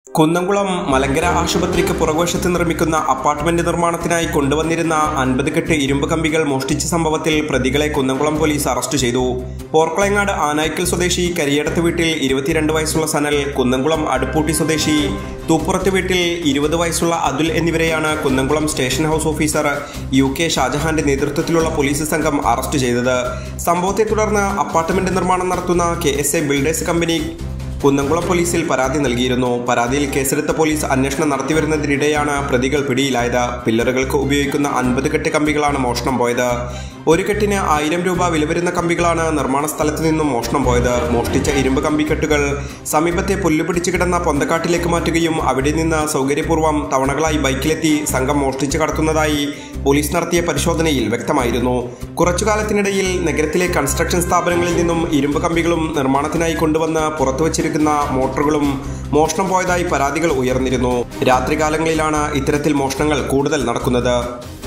കുന്നംകുളം മലങ്കര ആശുപത്രിക്ക് പുറകുവശത്ത് നിർമ്മിക്കുന്ന അപ്പാർട്ട്മെന്റ് നിർമ്മാണത്തിനായി കൊണ്ടുവന്നിരുന്ന അൻപത് കെട്ട് ഇരുമ്പ് കമ്പികൾ മോഷ്ടിച്ച സംഭവത്തിൽ പ്രതികളെ കുന്നംകുളം പോലീസ് അറസ്റ്റ് ചെയ്തു പോർക്കളയങ്ങാട് ആനായ്ക്കൽ സ്വദേശി കരിയടത്ത് വീട്ടിൽ ഇരുപത്തിരണ്ട് വയസ്സുള്ള സനൽ കുന്നംകുളം അടുപ്പൂട്ടി സ്വദേശി തൂപ്പുറത്ത് വീട്ടിൽ ഇരുപത് വയസ്സുള്ള അതുൽ എന്നിവരെയാണ് Kunnamkulam station house officer U K ഷാജഹാന്റെ നേതൃത്വത്തിലുള്ള പോലീസ് സംഘം അറസ്റ്റ് ചെയ്തത് സംഭവത്തെ തുടർന്ന് അപ്പാർട്ട്മെന്റ് നിർമ്മാണം നടത്തുന്ന K S A builders company Kunnamkulam പോലീസിൽ പരാതി നൽകിയിരുന്നു പരാതിയിൽ കേസെടുത്ത പോലീസ് അന്വേഷണം നടത്തിവരുന്നതിനിടെയാണ് പ്രതികൾ പിടിയിലായത് പില്ലറുകൾക്ക് ഉപയോഗിക്കുന്ന അൻപത് കെട്ട് കമ്പികളാണ് മോഷണം പോയത് ഒരു കെട്ടിന് ആയിരം രൂപ വില വരുന്ന കമ്പികളാണ് നിർമ്മാണ സ്ഥലത്ത് നിന്നും മോഷണം പോയത് മോഷ്ടിച്ച ഇരുമ്പ് കമ്പിക്കെട്ടുകൾ സമീപത്തെ പുല്ല് പിടിച്ചു കിടന്ന പൊന്തക്കാട്ടിലേക്ക് മാറ്റുകയും അവിടെ നിന്ന് സൗകര്യപൂർവ്വം തവണകളായി ബൈക്കിലെത്തി സംഘം മോഷ്ടിച്ചു കടത്തുന്നതായി പോലീസ് നടത്തിയ പരിശോധനയിൽ വ്യക്തമായിരുന്നു കുറച്ചു കാലത്തിനിടയിൽ നഗരത്തിലെ കൺസ്ട്രക്ഷൻ സ്ഥാപനങ്ങളിൽ നിന്നും ഇരുമ്പ് കമ്പികളും നിർമ്മാണത്തിനായി കൊണ്ടുവന്ന് പുറത്തുവച്ചിരിക്കുന്ന മോട്ടോറുകളും മോഷണം പോയതായി പരാതികൾ ഉയർന്നിരുന്നു രാത്രികാലങ്ങളിലാണ് ഇത്തരത്തിൽ മോഷണങ്ങൾ കൂടുതൽ നടക്കുന്നത്